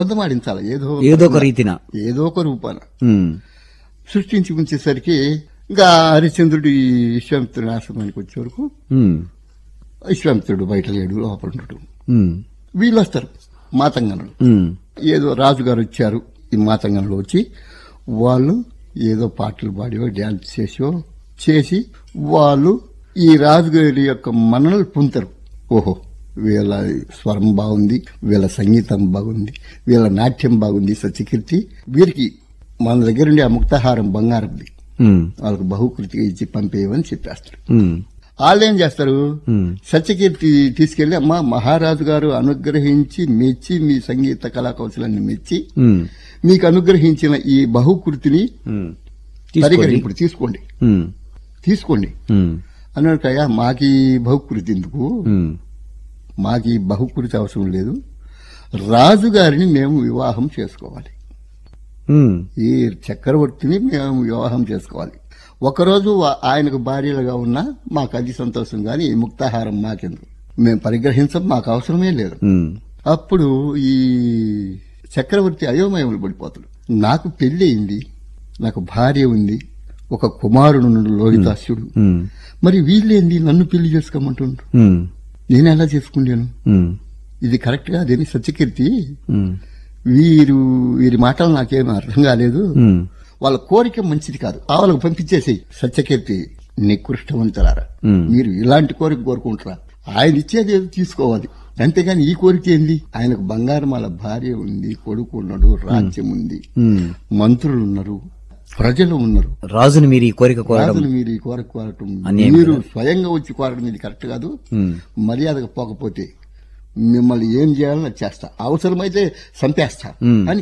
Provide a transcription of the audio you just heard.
అబద్ధమాడించాలి ఏదో ఏదో ఒక రీతిన ఏదో ఒక రూపాన ఉమ్, సృష్టించి ఉంచేసరికి ఇంకా హరిశ్చంద్రుడు ఈ విశ్వామిత్రుడి ఆశ్రమానికి వచ్చే వరకు ఉమ్, విశ్వామిత్రుడు బయట లేడు లోపల ఉండడు ఉమ్, వీళ్ళు వస్తారు మాతంగనులు ఉమ్, ఏదో రాజుగారు వచ్చారు ఈ మాతంగంలో వచ్చి వాళ్ళు ఏదో పాటలు పాడియో డ్యాన్స్ చేసో చేసి వాళ్ళు ఈ రాజుగారి యొక్క మననలు పొందుతారు ఓహో వీళ్ళ స్వరం బాగుంది వీళ్ళ సంగీతం బాగుంది వీళ్ళ నాట్యం బాగుంది సత్యకీర్తి వీరికి మన దగ్గర ఉండే ఆ ముక్తాహారం బంగారంది ఉమ్, వాళ్ళకు బహుకృతిగా ఇచ్చి పంపేయమని చెప్పేస్తారు ఉమ్, వాళ్ళు ఏం చేస్తారు ఉమ్, సత్యకీర్తి తీసుకెళ్లి అమ్మా మహారాజు గారు అనుగ్రహించి మెచ్చి మీ సంగీత కళా కౌశలాన్ని మెచ్చి ఉమ్, మీకు అనుగ్రహించిన ఈ బహుకృతిని ఉమ్. సరిగ్గా తీసుకోండి. ఇప్పుడు తీసుకోండి ఉమ్, తీసుకోండి ఉమ్, అన్నాడుకయ్యా మాకు ఈ బహుకృతి ఎందుకు ఉమ్, మాకు ఈ బహుకృతి అవసరం లేదు రాజుగారిని మేము వివాహం చేసుకోవాలి ఉమ్, ఈ చక్రవర్తిని మేము వివాహం చేసుకోవాలి ఒకరోజు ఆ- ఆయనకు భార్యలుగా ఉన్నా మాకు అది సంతోషం కానీ ఈ ముక్తాహారం మాకెందుకు మేము పరిగ్రహించం మాకు అవసరమే లేదు ఉమ్, అప్పుడు ఈ చక్రవర్తి అయోమయములు పడిపోతాడు నాకు పెళ్లి అయింది నాకు భార్య ఉంది ఒక కుమారుడు ఉన్నాడు లోహితాస్యుడు ఉమ్, మరి వీళ్ళేంది నన్ను పెళ్లి చేసుకోమంటుండ్రు ఉమ్, నేను ఎలా చేసుకున్నాను ఉమ్, ఇది కరెక్ట్ గా అదేని సత్యకీర్తి ఉమ్, వీరు వీరి మాటలు నాకేం అర్థం కాలేదు ఉమ్, వాళ్ళ కోరిక మంచిది కాదు ఆవులకు పంపించేసి సత్యకీర్తి నికృష్టవంతులారా ఉమ్. మీరు ఇలాంటి కోరిక కోరుకుంటారా ఆయన ఇచ్చేది ఏదో తీసుకోవాలి అంతేగాని ఈ కోరిక ఏంది ఆయనకు బంగారమాల భార్య ఉంది కొడుకు ఉన్నాడు రాజ్యం ఉంది ఉమ్. మంత్రులు ఉన్నారు ప్రజలు ఉన్నారు రాజుని మీరు ఈ కోరిక కోరడం రాజులు మీరు ఈ కోరిక కోరటం అన్యాయం మీరు కదా? స్వయంగా వచ్చి కోరడం ఇది కరెక్ట్ కాదు ఉమ్, మర్యాదగా పోకపోతే మిమ్మల్ని ఏం చేయాలని చేస్తా అవసరమైతే చంపేస్తా మ్. అని